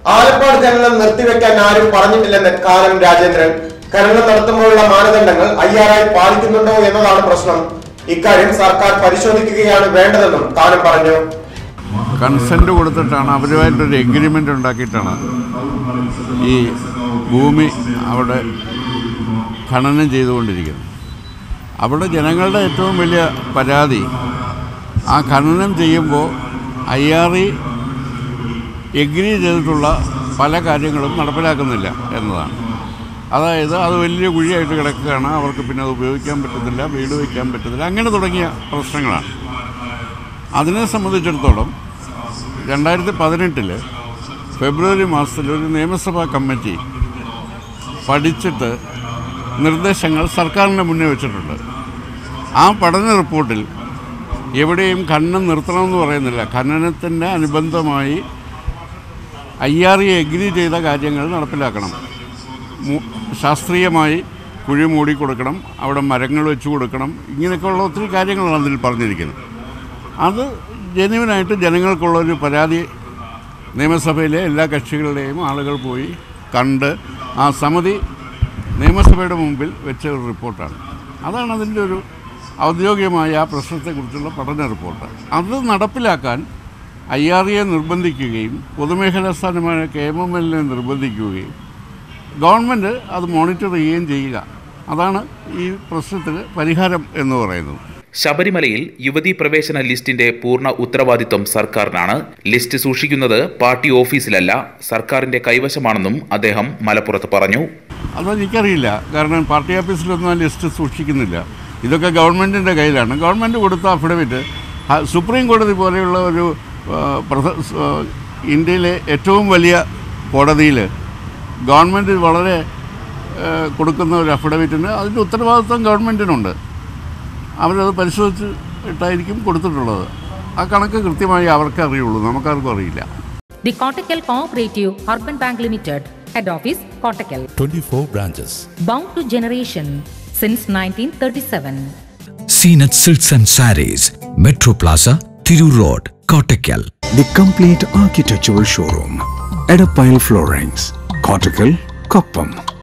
ആലപ്പാട് ഖനനം നിർത്തിവെക്കാൻ ആരും പറഞ്ഞിട്ടില്ലെന്ന് കാനം രാജേന്ദ്രൻ ഖനനം നടത്തുമ്പോഴുള്ള മാനദണ്ഡങ്ങൾ ഐ പാലിക്കുന്നുണ്ടോ എന്നതാണ് പ്രശ്നം ഇക്കാര്യം സർക്കാർ പരിശോധിക്കുകയാണ് വേണ്ടതെന്നും കാനം പറഞ്ഞു കൺസെൻറ്റ് കൊടുത്തിട്ടാണ് അവരുമായിട്ടൊരു എഗ്രിമെൻ്റ് ഉണ്ടാക്കിയിട്ടാണ് ഈ ഭൂമി അവിടെ ഖനനം ചെയ്തുകൊണ്ടിരിക്കുന്നത് അവിടെ ജനങ്ങളുടെ ഏറ്റവും വലിയ പരാതി ആ ഖനനം ചെയ്യുമ്പോൾ ഐ ആർ ഇ എഗ്രി ചെയ്തിട്ടുള്ള പല കാര്യങ്ങളും നടപ്പിലാക്കുന്നില്ല എന്നതാണ് അതായത് അത് വലിയ കുഴിയായിട്ട് കിടക്കുകയാണ് അവർക്ക് പിന്നെ അത് ഉപയോഗിക്കാൻ പറ്റത്തില്ല വീട് വയ്ക്കാൻ പറ്റത്തില്ല അങ്ങനെ തുടങ്ങിയ പ്രശ്നങ്ങളാണ് അതിനെ സംബന്ധിച്ചിടത്തോളം രണ്ടായിരത്തി പതിനെട്ടിൽ ഫെബ്രുവരി മാസത്തിൽ ഒരു നിയമസഭാ കമ്മിറ്റി പഠിച്ചിട്ട് നിർദ്ദേശങ്ങൾ സർക്കാരിൻ്റെ മുന്നേ വെച്ചിട്ടുണ്ട് ആ പഠന റിപ്പോർട്ടിൽ എവിടെയും ഖനനം നിർത്തണമെന്ന് പറയുന്നില്ല ഖനനത്തിൻ്റെ അനുബന്ധമായി ഐ ആർ ഇ എഗ്രി ചെയ്ത കാര്യങ്ങൾ നടപ്പിലാക്കണം മു- ശാസ്ത്രീയമായി കുഴി മൂടി കൊടുക്കണം അവിടെ മരങ്ങൾ വെച്ച് കൊടുക്കണം ഇങ്ങനെയൊക്കെയുള്ള ഒത്തിരി കാര്യങ്ങളാണ് അതിൽ പറഞ്ഞിരിക്കുന്നത് അത് ജെന്യുവനായിട്ട് ജനങ്ങൾക്കുള്ളൊരു പരാതി നിയമസഭയിലെ എല്ലാ കക്ഷികളുടെയും ആളുകൾ പോയി കണ്ട് ആ സമിതി നിയമസഭയുടെ മുമ്പിൽ വെച്ച ഒരു റിപ്പോർട്ടാണ് അതാണ് അതിൻ്റെ ഒരു ഔദ്യോഗികമായ ആ പ്രശ്നത്തെക്കുറിച്ചുള്ള പഠന റിപ്പോർട്ട് അത് നടപ്പിലാക്കാൻ ഐ ആർ ഇയെ നിർബന്ധിക്കുകയും പൊതുമേഖലാ സ്ഥാനമായ കെ എം എം എല്ലിനെ നിർബന്ധിക്കുകയും ഗവൺമെൻറ് അത് മോണിറ്റർ ചെയ്യുകയും ചെയ്യുക അതാണ് ഈ പ്രശ്നത്തിന് പരിഹാരം എന്ന് പറയുന്നത് ശബരിമലയിൽ യുവതീ പ്രവേശന ലിസ്റ്റിന്റെ പൂർണ്ണ ഉത്തരവാദിത്വം സർക്കാരിനാണ് ലിസ്റ്റ് സൂക്ഷിക്കുന്നത് പാർട്ടി ഓഫീസിലല്ല സർക്കാരിന്റെ കൈവശമാണെന്നും അദ്ദേഹം മലപ്പുറത്ത് പറഞ്ഞു അതെനിക്കറിയില്ല കാരണം പാർട്ടി ഓഫീസിലൊന്നും ആ ലിസ്റ്റ് സൂക്ഷിക്കുന്നില്ല ഇതൊക്കെ ഗവൺമെൻറ്റിൻ്റെ കയ്യിലാണ് ഗവൺമെൻറ് കൊടുത്ത അഫിഡവിറ്റ് ആ, സുപ്രീം കോടതി പോലെയുള്ള ഒരു ആ, പ്രധ- സ്- ആ, ഇന്ത്യയിലെ ഏറ്റവും വലിയ കോടതിയിൽ ഗവൺമെൻറ് വളരെ ആ, കൊടുക്കുന്ന ഒരു അഫിഡവിറ്റിന് അതിൻ്റെ ഉത്തരവാദിത്വം ഗവൺമെൻറ്റിനുണ്ട് അവരത് പരിശോധിച്ചിട്ടായിരിക്കും കൊടുത്തിട്ടുള്ളത് ആ കണക്ക് കൃത്യമായി അവർക്ക് അറിയുള്ളൂ നമുക്കാർക്കും അറിയില്ല The Kottakkal Cooperative Urban Bank Limited, Head Office, Kottakkal. 24 branches. Bound to generation since 1937. Seenat Silks and Saris, Metro Plaza, Thiru Road, Kottakkal. The complete architectural showroom. Edapile Floorings. Cortical, Koppam.